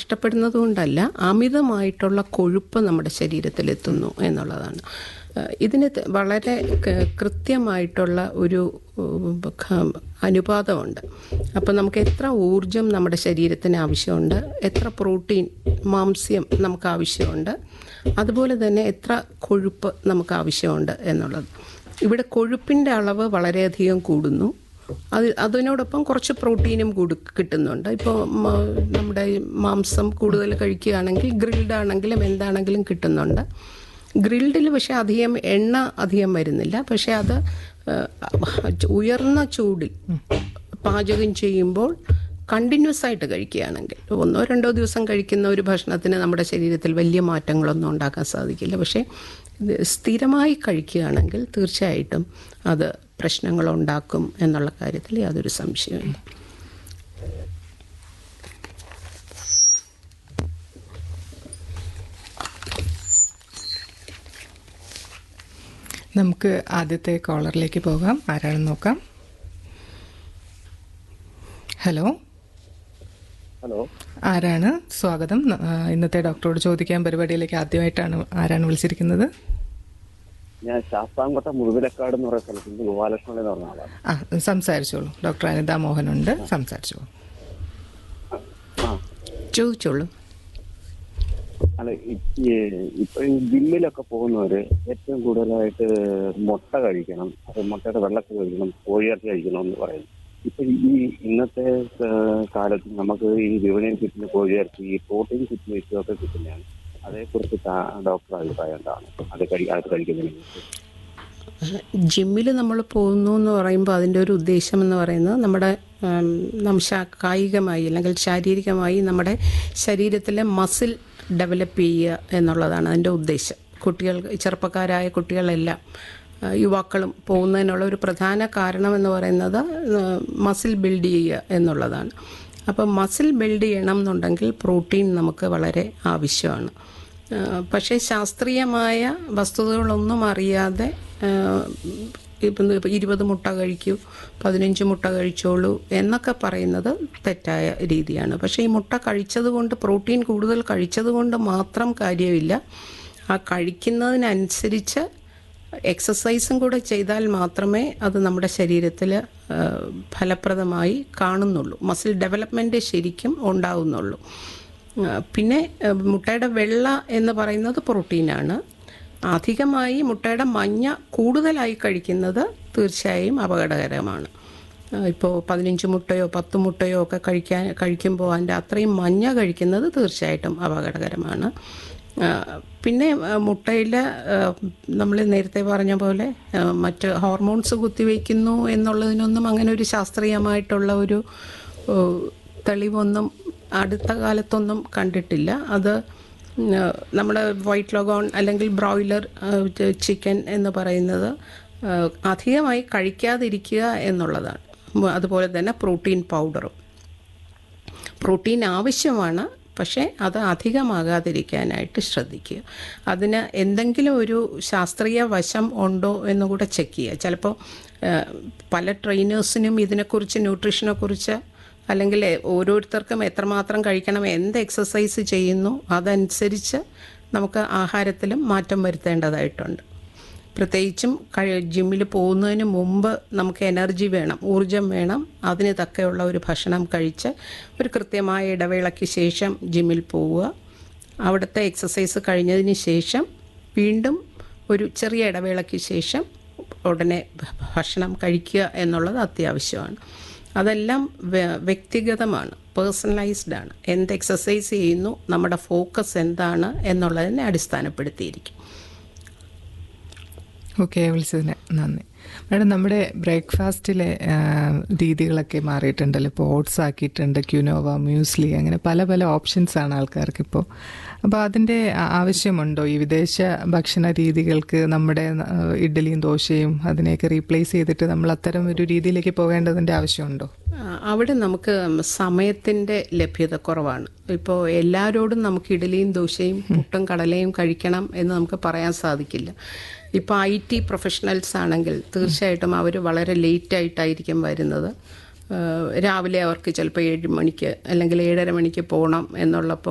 നഷ്ടപ്പെടുന്നത് കൊണ്ടല്ല അമിതമായിട്ടുള്ള കൊഴുപ്പ് നമ്മുടെ ശരീരത്തിലെത്തുന്നു എന്നുള്ളതാണ് ഏഹ് ഇതിന് ത- വളരെ ക- കൃത്യമായിട്ടുള്ള ഒരു ഉം, ഖ- അനുപാതമുണ്ട് അപ്പോൾ നമുക്ക് എത്ര ഊർജം നമ്മുടെ ശരീരത്തിന് ആവശ്യമുണ്ട് എത്ര പ്രോട്ടീൻ മാംസ്യം നമുക്ക് ആവശ്യമുണ്ട് അതുപോലെ തന്നെ എത്ര കൊഴുപ്പ് നമുക്ക് ആവശ്യമുണ്ട് എന്നുള്ളത് ഇവിടെ കൊഴുപ്പിൻ്റെ അളവ് വളരെയധികം കൂടുന്നു അത് അതിനോടൊപ്പം കുറച്ച് പ്രോട്ടീനും കൂടി കിട്ടുന്നുണ്ട് ഇപ്പോൾ നമ്മുടെ ഈ മാംസം കൂടുതൽ കഴിക്കുകയാണെങ്കിൽ ഗ്രിൽഡ് ആണെങ്കിലും എന്താണെങ്കിലും കിട്ടുന്നുണ്ട് ഗ്രിൽഡിൽ പക്ഷേ അധികം എണ്ണ അധികം വരുന്നില്ല പക്ഷേ അത് ഏഹ്, ഉയർന്ന ചൂടിൽ പാചകം ചെയ്യുമ്പോൾ കണ്ടിന്യൂസ് ആയിട്ട് കഴിക്കുകയാണെങ്കിൽ ഒന്നോ രണ്ടോ ദിവസം കഴിക്കുന്ന ഒരു ഭക്ഷണത്തിന് നമ്മുടെ ശരീരത്തിൽ വലിയ മാറ്റങ്ങളൊന്നും ഉണ്ടാക്കാൻ സാധിക്കില്ല പക്ഷേ ഇത് സ്ഥിരമായി കഴിക്കുകയാണെങ്കിൽ തീർച്ചയായിട്ടും അത് പ്രശ്നങ്ങളുണ്ടാക്കും എന്നുള്ള കാര്യത്തിൽ യാതൊരു സംശയമില്ല നമുക്ക് ആദ്യത്തെ കോളറിലേക്ക് പോകാം ആരാണെന്ന് നോക്കാം ഹലോ ഹലോ ആരാണ് സ്വാഗതം ആ, ഇന്നത്തെ ഡോക്ടറോട് ചോദിക്കാൻ പരിപാടിയിലേക്ക് ആദ്യമായിട്ടാണ് ആരാണ് വിളിച്ചിരിക്കുന്നത് ഞാൻ ശാസ്താംകോട്ട മുഴുവിലക്കാട് എന്ന് പറയുന്ന സ്ഥലത്ത് നിന്ന് ഗോപാലകൃഷ്ണൻ എന്ന് പറഞ്ഞ ആളാണ് ആ സംസാരിച്ചോളൂ ഡോക്ടർ അനിത മോഹനുണ്ട് സംസാരിച്ചോളൂ ആ ചോദിച്ചോളൂ അല്ല ഇ- ഈ- ഇപ്പൊ ഈ ജിമ്മിലൊക്കെ പോകുന്നവര് ഏറ്റവും കൂടുതലായിട്ട് മുട്ട കഴിക്കണം അത് മുട്ടയുടെ വെള്ളക്ക് കഴിക്കണം കോഴിയിറച്ചി കഴിക്കണം എന്ന് പറയുന്നു ഇപ്പൊ ഈ ഇന്നത്തെ ഏഹ്, കാലത്ത് നമുക്ക് ഈ വിപണിയിൽ കിട്ടുന്ന കോഴിയിറച്ചി ഈ പ്രോട്ടീൻ കിട്ടുന്ന ഒക്കെ കിട്ടുന്നതാണ് അതേക്കുറിച്ച് താ- ഡോക്ടർ അഭിപ്രായം എന്താണ് അത് കഴി അത് കഴിക്കുന്നതിനെ കുറിച്ച് ജിമ്മിൽ നമ്മൾ പോകുന്നു എന്ന് പറയുമ്പോൾ അതിൻ്റെ ഒരു ഉദ്ദേശം എന്ന് പറയുന്നത് നമ്മുടെ ഉം, നം ശാ- കായികമായി അല്ലെങ്കിൽ ശാരീരികമായി നമ്മുടെ ശരീരത്തിലെ മസിൽ ഡെവലപ്പ് ചെയ്യുക എന്നുള്ളതാണ് അതിൻ്റെ ഉദ്ദേശം കുട്ടികൾ ചെറുപ്പക്കാരായ കുട്ടികളെല്ലാം ആ, യുവാക്കളും പോകുന്നതിനുള്ള ഒരു പ്രധാന കാരണം എന്ന് പറയുന്നത് മസിൽ ബിൽഡ് ചെയ്യുക എന്നുള്ളതാണ് അപ്പോൾ മസിൽ ബിൽഡ് ചെയ്യണം എന്നുണ്ടെങ്കിൽ പ്രോട്ടീൻ നമുക്ക് വളരെ ആവശ്യമാണ് ആ, പക്ഷേ ശാസ്ത്രീയമായ വസ്തുതകളൊന്നും അറിയാതെ ആ, ഇപ്പം ഇപ്പം ഇരുപത് മുട്ട കഴിക്കൂ പതിനഞ്ച് മുട്ട കഴിച്ചോളൂ എന്നൊക്കെ പറയുന്നത് തെറ്റായ രീതിയാണ് പക്ഷേ ഈ മുട്ട കഴിച്ചത് കൊണ്ട് പ്രോട്ടീൻ കൂടുതൽ കഴിച്ചത് കൊണ്ട് മാത്രം കാര്യമില്ല ആ കഴിക്കുന്നതിനനുസരിച്ച് എക്സസൈസും കൂടെ ചെയ്താൽ മാത്രമേ അത് നമ്മുടെ ശരീരത്തിൽ ഫലപ്രദമായി കാണുന്നുള്ളൂ മസിൽ ഡെവലപ്മെൻറ്റ് ശരിക്കും ഉണ്ടാവുന്നുള്ളൂ ആ, പിന്നെ ആ, മുട്ടയുടെ വെള്ള എന്ന് പറയുന്നത് പ്രോട്ടീനാണ് അധികമായി മുട്ടയുടെ മഞ്ഞ കൂടുതലായി കഴിക്കുന്നത് തീർച്ചയായും അപകടകരമാണ് ഇപ്പോൾ പതിനഞ്ച് മുട്ടയോ പത്ത് മുട്ടയോ ഒക്കെ കഴിക്കാൻ കഴിക്കുമ്പോൾ അതിൻ്റെ അത്രയും മഞ്ഞ കഴിക്കുന്നത് തീർച്ചയായിട്ടും അപകടകരമാണ് ആ, പിന്നെ മുട്ടയിൽ നമ്മൾ നേരത്തെ പറഞ്ഞ പോലെ ആ, മറ്റ് ഹോർമോൺസ് കുത്തിവെക്കുന്നു എന്നുള്ളതിനൊന്നും അങ്ങനെ ഒരു ശാസ്ത്രീയമായിട്ടുള്ള ഒരു ഓ, തെളിവൊന്നും അടുത്ത കാലത്തൊന്നും കണ്ടിട്ടില്ല അത് നമ്മുടെ വൈറ്റ് ലോഗോൺ അല്ലെങ്കിൽ ബ്രോയിലർ ചിക്കൻ എന്ന് പറയുന്നത് ആ, അധികമായി കഴിക്കാതിരിക്കുക എന്നുള്ളതാണ് ഉം, അതുപോലെ തന്നെ പ്രോട്ടീൻ പൗഡറും പ്രോട്ടീൻ ആവശ്യമാണ് പക്ഷേ അത് അധികമാകാതിരിക്കാനായിട്ട് ശ്രദ്ധിക്കുക അതിന് എന്തെങ്കിലും ഒരു ശാസ്ത്രീയ വശം ഉണ്ടോ എന്ന് കൂടെ ചെക്ക് ചെയ്യുക ചിലപ്പോൾ ഏഹ്, പല ട്രെയിനേഴ്സിനും ഇതിനെക്കുറിച്ച് ന്യൂട്രീഷനെക്കുറിച്ച് അല്ലെങ്കിൽ ഓരോരുത്തർക്കും എത്രമാത്രം കഴിക്കണം എന്ത് എക്സസൈസ് ചെയ്യുന്നു അതനുസരിച്ച് നമുക്ക് ആഹാരത്തിലും മാറ്റം വരുത്തേണ്ടതായിട്ടുണ്ട് പ്രത്യേകിച്ചും ജിമ്മിൽ പോകുന്നതിന് മുമ്പ് നമുക്ക് എനർജി വേണം ഊർജം വേണം അതിന് തക്കെയുള്ള ഒരു ഭക്ഷണം കഴിച്ച് ഒരു കൃത്യമായ ഇടവേളയ്ക്ക് ശേഷം ജിമ്മിൽ പോവുക അവിടുത്തെ എക്സസൈസ് കഴിഞ്ഞതിന് ശേഷം വീണ്ടും ഒരു ചെറിയ ഇടവേളയ്ക്ക് ശേഷം ഉടനെ ഭ- ഭക്ഷണം കഴിക്കുക എന്നുള്ളത് അത്യാവശ്യമാണ് അതെല്ലാം വ്യ- വ്യക്തിഗതമാണ് പേഴ്സണലൈസ്ഡ് ആണ് എന്ത് എക്സസൈസ് ചെയ്യുന്നു നമ്മുടെ ഫോക്കസ് എന്താണ് എന്നുള്ളതിനെ അടിസ്ഥാനപ്പെടുത്തിയിരിക്കും ഓക്കെ വിളിച്ചതിന് നന്ദി മാഡം നമ്മുടെ ബ്രേക്ക്ഫാസ്റ്റിലെ ആ, രീതികളൊക്കെ മാറിയിട്ടുണ്ടല്ലോ ഇപ്പോൾ ഓട്സ് ആക്കിയിട്ടുണ്ട് ക്യുനോവ മ്യൂസ്ലി അങ്ങനെ പല പല ഓപ്ഷൻസ് ആണ് ആൾക്കാർക്ക് ഇപ്പോൾ അപ്പോൾ അതിൻ്റെ ആ- ആവശ്യമുണ്ടോ ഈ വിദേശ ഭക്ഷണ രീതികൾക്ക് നമ്മുടെ ആ, ഇഡ്ഡലിയും ദോശയും അതിനെയൊക്കെ റീപ്ലേസ് ചെയ്തിട്ട് നമ്മൾ അത്തരം ഒരു രീതിയിലേക്ക് പോകേണ്ടതിൻ്റെ ആവശ്യമുണ്ടോ ആ, അവിടെ നമുക്ക് സമയത്തിൻ്റെ ലഭ്യത കുറവാണ് ഇപ്പോൾ എല്ലാവരോടും നമുക്ക് ഇഡലിയും ദോശയും പുട്ടും കടലയും കഴിക്കണം എന്ന് നമുക്ക് പറയാൻ സാധിക്കില്ല ഇപ്പോൾ ഐ ടി പ്രൊഫഷണൽസ് ആണെങ്കിൽ തീർച്ചയായിട്ടും അവർ വളരെ ലേറ്റ് ആയിട്ടായിരിക്കും വരുന്നത് ആ, രാവിലെ അവർക്ക് ചിലപ്പോൾ ഏഴ് മണിക്ക് അല്ലെങ്കിൽ ഏഴര മണിക്ക് പോകണം എന്നുള്ളപ്പോൾ